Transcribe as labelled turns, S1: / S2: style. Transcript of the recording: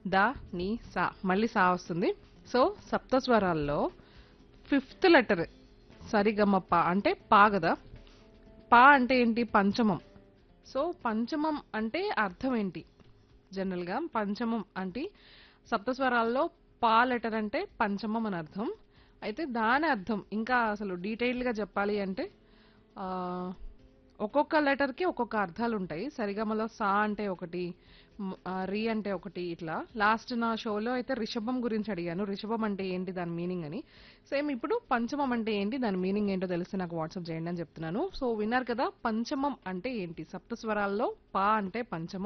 S1: the ని సా మళ్ళీ సా వస్తుంది సో సప్త స్వరాల్లో ఫిఫ్త్ లెటర్ సరిగమప అంటే పా కదా పా అంటే ఏంటి పంచమం సో పంచమం అంటే అర్థం ఏంటి జనరల్గా పంచమం అంటే సప్తస్వరాల్లో పా లెటర్ అంటే పంచమం అని అర్థం అయితే దాని అర్థం ఇంకా అసలు డీటెయిల్డ్గా చెప్పాలి అంటే ఆ, ఒక్కొక్క లెటర్కి ఒక్కొక్క అర్థాలు ఉంటాయి సరిగమలో సా అంటే ఒకటి మ్, ఆ, రి అంటే ఒకటి ఇట్లా లాస్ట్ నా షోలో అయితే రిషభం గురించి అడిగాను రిషభం అంటే ఏంటి దాని మీనింగ్ అని సేమ్ ఇప్పుడు పంచమం అంటే ఏంటి దాని మీనింగ్ ఏంటో తెలిస్తే నాకు వాట్సాప్ చేయండి అని చెప్తున్నాను సో విన్నారు కదా పంచమం అంటే ఏంటి సప్తస్వరాల్లో పా అంటే పంచమం